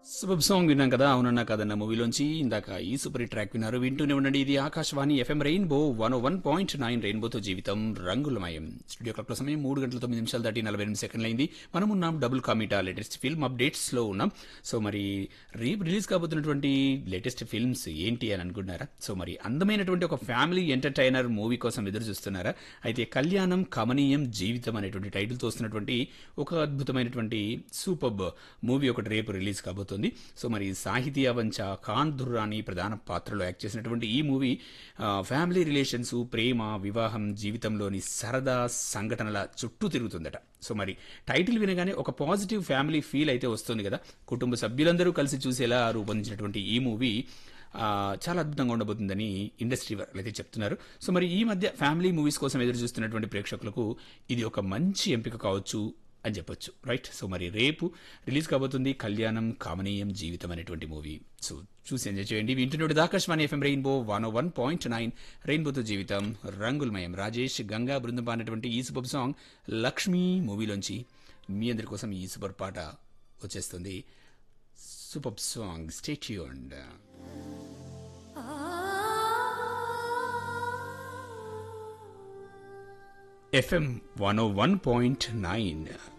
super song విన్నాం కదా అవునన్నా కదన్న మూవీలోంచి ఇందాక ఈ సూపర్ హిట్ ట్రాక్ విన్నారు వింటూనే ఉండండి ఇది Akashvani FM rainbow one one point nine రెయిన్బోతో జీవితం రంగులమయం స్టూడియో క్లాక్ సమయం మూడు గంటల తొమ్మిది నిమిషాలు దాటి నలభై ఎనిమిది సెకండ్లు అయింది మనం ఉన్నాం డబుల్ కామిటా లేటెస్ట్ ఫిల్మ్ అప్డేట్స్ లో ఉన్నాం సో మరి రేపు రిలీజ్ కాబోతున్నటువంటి లేటెస్ట్ ఫిల్మ్స్ ఏంటి అని అనుకుంటున్నారా సో మరి అందమైనటువంటి ఒక ఫ్యామిలీ ఎంటర్టైనర్ మూవీ కోసం ఎదురు చూస్తున్నారా అయితే కళ్యాణం కమనీయం జీవితం అనేటువంటి టైటిల్తో వస్తున్నటువంటి ఒక అద్భుతమైనటువంటి సూపర్ మూవీ ఒకటి రేపు రిలీజ్ కాబోతుంది సో మరి సాహితీ అవంచ ఖాన్ దుర్రాని ప్రధాన పాత్రలో యాక్ట్ చేసినటువంటి ఈ మూవీ ఆ, ఫ్యామిలీ రిలేషన్స్ ప్రేమ వివాహం జీవితంలోని సరదా సంఘటనల చుట్టూ తిరుగుతుందట సో మరి టైటిల్ వినగానే ఒక పాజిటివ్ ఫ్యామిలీ ఫీల్ అయితే వస్తుంది కదా కుటుంబ సభ్యులందరూ కలిసి చూసేలా రూపొందించినటువంటి ఈ మూవీ ఆ, చాలా అద్భుతంగా ఉండబోతుందని ఇండస్ట్రీ వాళ్ళు అయితే చెప్తున్నారు సో మరి ఈ మధ్య ఫ్యామిలీ మూవీస్ కోసం ఎదురు చూస్తున్నటువంటి ప్రేక్షకులకు ఇది ఒక మంచి ఎంపిక కావచ్చు అని చెప్పొచ్చు రైట్ సో మరి రేపు రిలీజ్ కాబోతుంది కళ్యాణం కామనీయం జీవితం అనేటువంటి మూవీ సో చూసి ఎంజాయ్ చేయండి వింటున్నది Akashvani FM rainbow one one point nine రెయిన్బోతో జీవితం రంగులమయం రాజేష్ గంగా బృందం పాడినటువంటి ఈ సూపర్ సాంగ్ లక్ష్మి మూవీలోంచి మీ అందరి కోసం ఈ సూపర్ పాట వచ్చేస్తుంది super song stay tuned FM one one point nine